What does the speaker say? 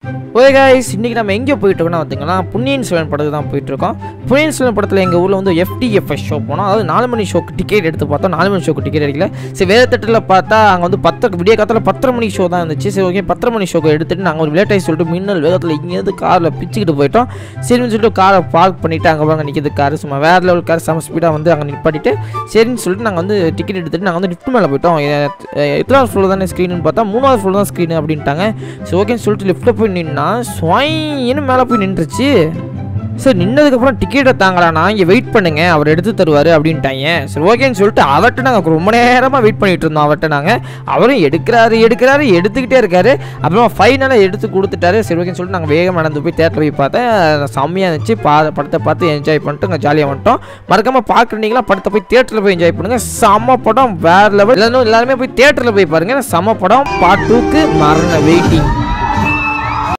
okay guys இன்றைக்கி நம்ம எங்கே போயிட்டுருக்கோம்னா பார்த்தீங்கன்னா புண்ணியன் செல்வன் படத்துக்கு தான் போயிட்டுருக்கோம் புண்ணியன் செல்வன் படத்தில் எங்கள் ஊரில் வந்து எஃப்டிஎஃப்எஸ் ஷோ போனோம் அதாவது நாலு மணி ஷோக்கு டிக்கெட் எடுத்து பார்த்தோம் நாலு மணி ஷோக்கு டிக்கெட் எடுக்கல சரி வேறு தட்டில் பார்த்தா அங்கே வந்து பத்து விடிய காலத்தில் பத்தரை மணி ஷோ தான் இருந்துச்சு சரி ஓகே பத்தரை மணி ஷோக்கு எடுத்துட்டு நாங்கள் ஒரு லேட் ஆகி சொல்லிட்டு மின்னல் வேகத்தில் இங்கேருந்து காரில் பிச்சுக்கிட்டு போயிட்டோம் சரின்னு சொல்லிட்டு காரை பார்க் பண்ணிவிட்டு அங்கே வாங்க நிற்கிது கார் சும்மா வேறு லெவல் கார் செம ஸ்பீடாக வந்து அங்கே நிப்பாட்டிட்டு சரின்னு சொல்லிட்டு நாங்கள் வந்து டிக்கெட் எடுத்துட்டு நாங்கள் வந்து லிஃப்ட் மேலே போயிட்டோம் எ- எ- எத்தனாவது ஃப்ளோர் தானே ஸ்க்ரீனு பார்த்தா மூணாவது ஃப்ளோர் தான் ஸ்க்ரீனு அப்படின்ட்டாங்க சரி ஓகேன்னு சொல்லிட்டு லிஃப்ட்டில் போய் நின்னா ஸ்வைன்னு மேலே போய் நின்றுச்சு சார் நின்னதுக்கப்புறம் டிக்கெட்டை தாங்கலாண்ணா இங்கே வெயிட் பண்ணுங்க அவர் எடுத்து தருவார் அப்படின்ட்டாங்க சரி ஓகேன்னு சொல்லிட்டு அவர்கிட்ட நாங்கள் ரொம்ப நேரமாக வெயிட் பண்ணிட்டு இருந்தோம் அவர்கிட்ட நாங்கள் அவரும் எடுக்கிறாரு எடுக்கிறாரு எடுத்துக்கிட்டே இருக்காரு அப்புறமா ஃபைனலாக எடுத்து கொடுத்துட்டாரு சரி ஓகேன்னு சொல்லிட்டு நாங்கள் வேகமாக நடந்து போய் தேட்டர் போய் பார்த்தேன் செம்மையாக இருந்துச்சு பா படத்தை பார்த்து என்ஜாய் பண்ணிட்டு அங்கே ஜாலியாக வந்துட்டோம் மறக்காமல் பார்க்குறீங்களா படத்தை போய் தேட்டரில் போய் என்ஜாய் பண்ணுங்கள் செம்ம படம் வேறு லெவல் எல்லாரும் எல்லாருமே போய் தேட்டரில் போய் பாருங்கள் செம்ம படம் பார்ட் டூக்கு மரண வெயிட்டிங்